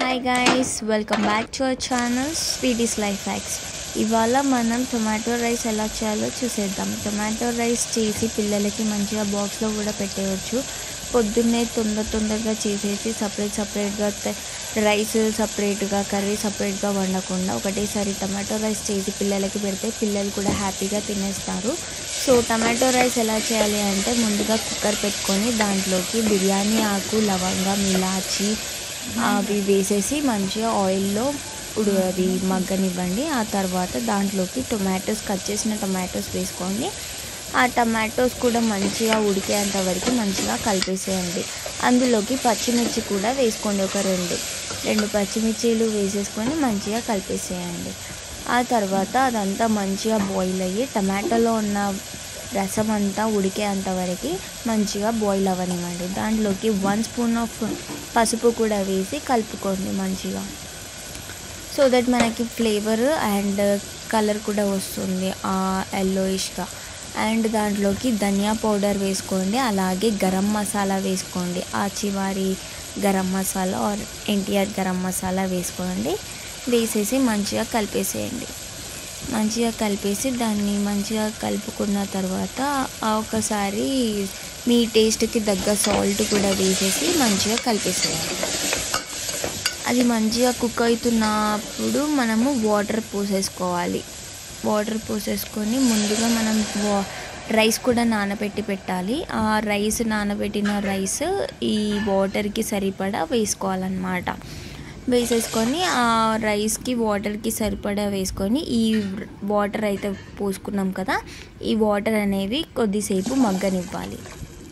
hi guys welcome back to our channel sweeties life hacks ఇవాళ మనం tomato rice ఎలా చేయాలో చూసేద్దాం టొమాటో రైస్ చేసి పిల్లలకి మంచిగా బాక్స్లో కూడా పెట్టేయచ్చు పొద్దున్నే తొందర తొందరగా చేసేసి సపరేట్ సపరేట్గా రైస్ సపరేట్గా కర్రీ సపరేట్గా వండకుండా ఒకటేసారి టమాటో రైస్ చేసి పిల్లలకి పెడితే పిల్లలు కూడా హ్యాపీగా తినేస్తారు సో టమాటో రైస్ ఎలా చేయాలి అంటే ముందుగా కుక్కర్ పెట్టుకొని దాంట్లోకి బిర్యానీ ఆకు లవంగం ఇలాచి అవి వేసేసి మంచిగా ఆయిల్లో ఉడు అవి మగ్గనివ్వండి ఆ తర్వాత దాంట్లోకి టొమాటోస్ కట్ చేసిన టొమాటోస్ వేసుకోండి ఆ టమాటోస్ కూడా మంచిగా ఉడికేంత వరకు మంచిగా కలిపేసేయండి అందులోకి పచ్చిమిర్చి కూడా వేసుకోండి ఒక రెండు రెండు పచ్చిమిర్చీలు వేసేసుకొని మంచిగా కలిపేసేయండి ఆ తర్వాత అదంతా మంచిగా బాయిల్ అయ్యి టమాటోలో ఉన్న రసం అంతా ఉడికేంత వరకు మంచిగా బాయిల్ అవ్వనివ్వండి దాంట్లోకి వన్ స్పూన్ ఆఫ్ పసుపు కూడా వేసి కలుపుకోండి మంచిగా సో దట్ మనకి ఫ్లేవర్ అండ్ కలర్ కూడా వస్తుంది ఎల్లోయిష్గా అండ్ దాంట్లోకి ధనియా పౌడర్ వేసుకోండి అలాగే గరం మసాలా వేసుకోండి ఆ చివారి గరం మసాలా ఆర్ ఎన్టీఆర్ గరం మసాలా వేసుకోండి వేసేసి మంచిగా కలిపేసేయండి మంచిగా కలిపేసి దాన్ని మంచిగా కలుపుకున్న తర్వాత ఒకసారి మీ టేస్ట్కి తగ్గ సాల్ట్ కూడా వేసేసి మంచిగా కలిపేసేయాలి అది మంచిగా కుక్ అవుతున్నప్పుడు మనము వాటర్ పోసేసుకోవాలి వాటర్ పోసేసుకొని ముందుగా మనం రైస్ కూడా నానబెట్టి పెట్టాలి ఆ రైస్ నానబెట్టిన రైస్ ఈ వాటర్కి సరిపడా వేసుకోవాలన్నమాట వేసేసుకొని ఆ రైస్కి వాటర్కి సరిపడా వేసుకొని ఈ వాటర్ అయితే పోసుకున్నాం కదా ఈ వాటర్ అనేవి కొద్దిసేపు మగ్గనివ్వాలి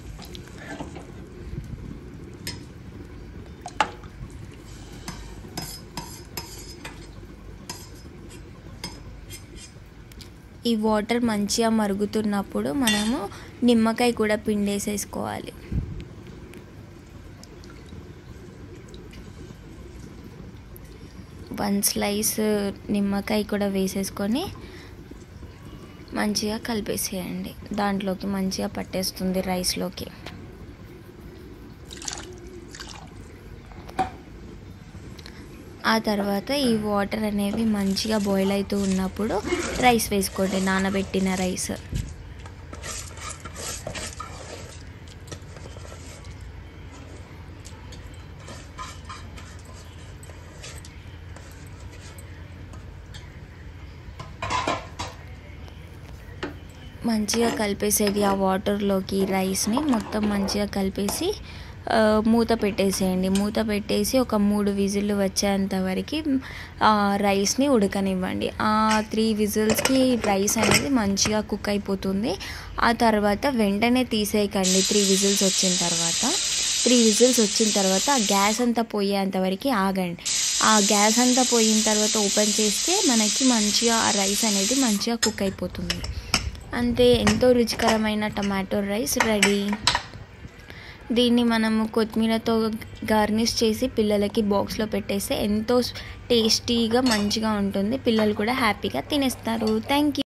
ఈ వాటర్ మంచిగా మరుగుతున్నప్పుడు మనము నిమ్మకాయ కూడా పిండేసేసుకోవాలి వన్ స్లైస్ నిమ్మకాయ కూడా వేసేసుకొని మంచిగా కలిపేసేయండి దాంట్లోకి మంచిగా పట్టేస్తుంది రైస్లోకి ఆ తర్వాత ఈ వాటర్ అనేవి మంచిగా బాయిల్ అవుతూ ఉన్నప్పుడు రైస్ వేసుకోండి నానబెట్టిన రైస్ మంచిగా కలిపేసేది ఆ వాటర్లోకి రైస్ని మొత్తం మంచిగా కలిపేసి మూత పెట్టేసేయండి మూత పెట్టేసి ఒక మూడు విజిల్లు వచ్చేంత వరకు రైస్ని ఉడకనివ్వండి ఆ త్రీ విజిల్స్కి రైస్ అనేది మంచిగా కుక్ అయిపోతుంది ఆ తర్వాత వెంటనే తీసేయకండి త్రీ విజిల్స్ వచ్చిన తర్వాత త్రీ విజిల్స్ వచ్చిన తర్వాత ఆ గ్యాస్ అంతా పోయేంత వరకు ఆగండి ఆ గ్యాస్ అంతా పోయిన తర్వాత ఓపెన్ చేస్తే మనకి మంచిగా ఆ రైస్ అనేది మంచిగా కుక్ అయిపోతుంది అంతే ఎంతో రుచికరమైన టమాటో రైస్ రెడీ దీన్ని మనము కొత్తిమీరతో గార్నిష్ చేసి పిల్లలకి బాక్స్లో పెట్టేస్తే ఎంతో టేస్టీగా మంచిగా ఉంటుంది పిల్లలు కూడా హ్యాపీగా తినేస్తారు థ్యాంక్ యూ